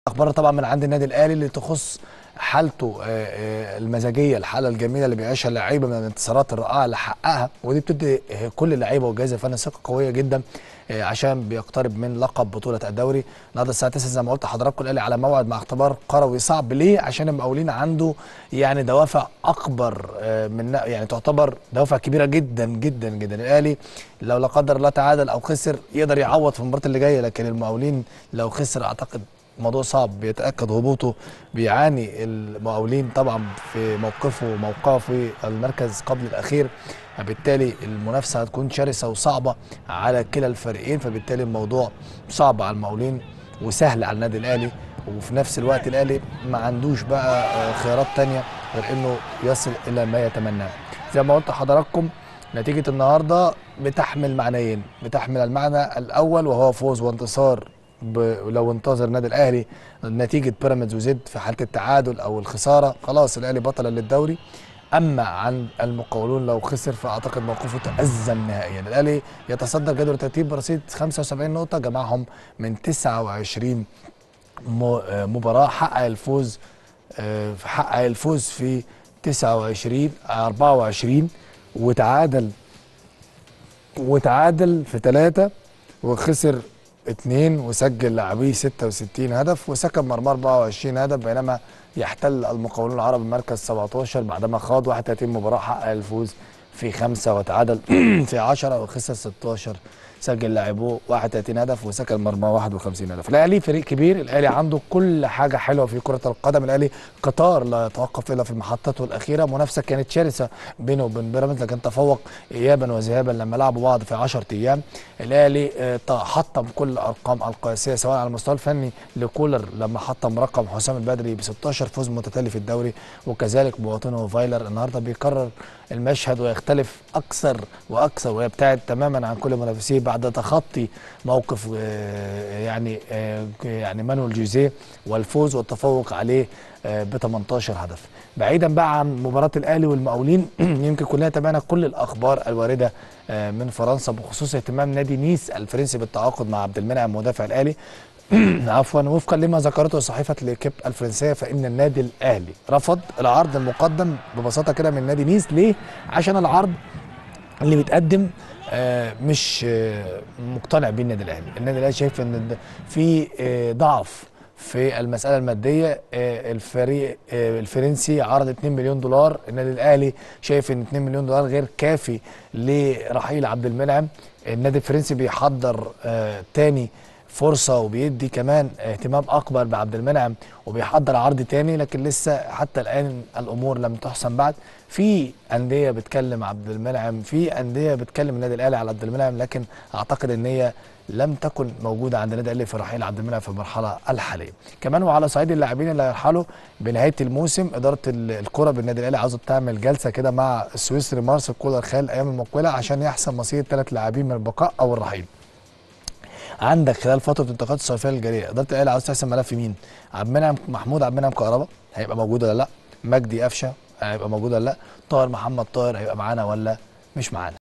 اخبار طبعا من عند النادي الاهلي اللي تخص حالته آه، آه، المزاجيه الحاله الجميله اللي بيعيشها اللعيبه من الانتصارات الرائعه اللي حققها ودي بتدي آه، كل اللعيبه والجهاز الفني ثقه قويه جدا آه، عشان بيقترب من لقب بطوله الدوري النهارده الساعه 9 زي ما قلت لحضراتكم الاهلي على موعد مع اختبار قروي صعب ليه عشان المقاولين عنده يعني دوافع اكبر آه، من يعني تعتبر دوافع كبيره جدا جدا جدا الاهلي لو لا قدر الله تعادل او خسر يقدر يعوض في المباراه اللي جايه لكن المقاولين لو خسر اعتقد موضوع صعب بيتاكد هبوطه بيعاني المقاولين طبعا في موقفه موقعه في المركز قبل الاخير فبالتالي المنافسه هتكون شرسه وصعبه على كلا الفريقين فبالتالي الموضوع صعب على المقاولين وسهل على النادي الاهلي وفي نفس الوقت الاهلي ما عندوش بقى آه، خيارات تانية غير انه يصل الى ما يتمناه زي ما قلت لحضراتكم نتيجه النهارده بتحمل معنيين بتحمل المعنى الاول وهو فوز وانتصار ب... لو انتظر النادي الاهلي نتيجه بيراميدز وزد في حاله التعادل او الخساره خلاص الاهلي بطل للدوري اما عن المقاولون لو خسر فاعتقد موقفه تأزم نهائيا الاهلي يتصدر جدول الترتيب برصيد 75 نقطه جمعهم من 29 م- آه، مباراه حقق الفوز آه، حقق الفوز في 29 24 وتعادل وتعادل في ثلاثة وخسر اثنين وسجل لاعبيه 66 هدف وسكب مرمى 24 هدف بينما يحتل المقاولون العرب المركز 17 بعدما خاض 31 مباراة حقق الفوز في خمسة وتعادل في 10 وخسر 16 سجل لاعبوه 31 هدف وسكن مرمى 51 هدف الاهلي فريق كبير الاهلي عنده كل حاجه حلوه في كره القدم الاهلي قطار لا يتوقف الا في محطته الاخيره منافسه كانت شرسه بينه وبين بيراميدز لكن تفوق ايابا وذهابا لما لعبوا بعض في 10 ايام الاهلي آه، حطم كل الارقام القياسيه سواء على المستوى الفني لكولر لما حطم رقم حسام البدري ب 16 فوز متتالي في الدوري وكذلك مواطنه فايلر النهارده بيكرر المشهد ويختلف اكثر واكثر ويبتعد تماما عن كل منافسيه بعد تخطي موقف آه، يعني آه، يعني مانويل جوزيه والفوز والتفوق عليه ب 18 هدف بعيدا بقى عن مباراه الاهلي والمقاولين يمكن كلنا تابعنا كل الاخبار الوارده آه، من فرنسا بخصوص اهتمام نادي نيس الفرنسي بالتعاقد مع عبد المنعم مدافع الاهلي عفوا وفقا لما ذكرته صحيفه ليكيب الفرنسيه فان النادي الاهلي رفض العرض المقدم ببساطه كده من نادي نيس ليه؟ عشان العرض اللي بيتقدم آه، مش آه، مقتنع بيه النادي الاهلي، النادي الاهلي شايف ان ده- في آه، ضعف في المساله الماديه آه، الفريق آه، الفرنسي عرض 2 مليون دولار النادي الاهلي شايف ان 2 مليون دولار غير كافي لرحيل عبد المنعم النادي الفرنسي بيحضر آه، تاني فرصه وبيدي كمان اهتمام اكبر بعبد المنعم وبيحضر عرض تاني لكن لسه حتى الان الامور لم تحسم بعد في انديه بتكلم عبد المنعم في انديه بتكلم النادي الاهلي على عبد المنعم لكن اعتقد ان هي لم تكن موجوده عند النادي الاهلي في رحيل عبد المنعم في المرحله الحاليه كمان وعلى صعيد اللاعبين اللي هيرحلوا بنهايه الموسم اداره ال- الكره بالنادي الاهلي عاوزه تعمل جلسه كده مع السويسري مارسيل كولر خلال الايام المقبله عشان يحسم مصير ثلاث لاعبين من البقاء او الرحيل عندك خلال فتره الانتقالات الصيفيه الجاريه اداره الاهلي عاوز تحسم ملف مين؟ عبد المنعم محمود عبد المنعم كهربا هيبقى موجود ولا لا؟ مجدي قفشه هيبقى موجود ولا لا؟ طاهر محمد طاهر هيبقى معانا ولا مش معانا؟